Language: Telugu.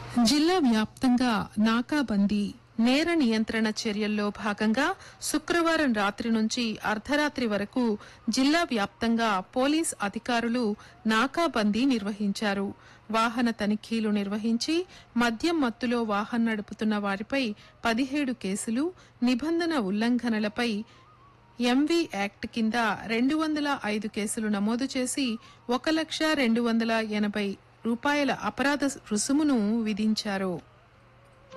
జిల్లా వ్యాప్తంగా నాకాబందీ నేర నియంత్రణ చర్యల్లో భాగంగా శుక్రవారం రాత్రి నుంచి అర్ధరాత్రి వరకు జిల్లా వ్యాప్తంగా పోలీస్ అధికారులు నాకాబందీ నిర్వహించారు వాహన తనిఖీలు నిర్వహించి మద్యం మత్తులో వాహనం నడుపుతున్న వారిపై పదిహేడు కేసులు నిబంధన ఉల్లంఘనలపై ఎంవీ యాక్ట్ కింద రెండు వందల ఐదు కేసులు నమోదు చేసి ఒక లక్ష రెండు వందల ఎనభై రూపాయల అపరాధ రుసుమును విధించారు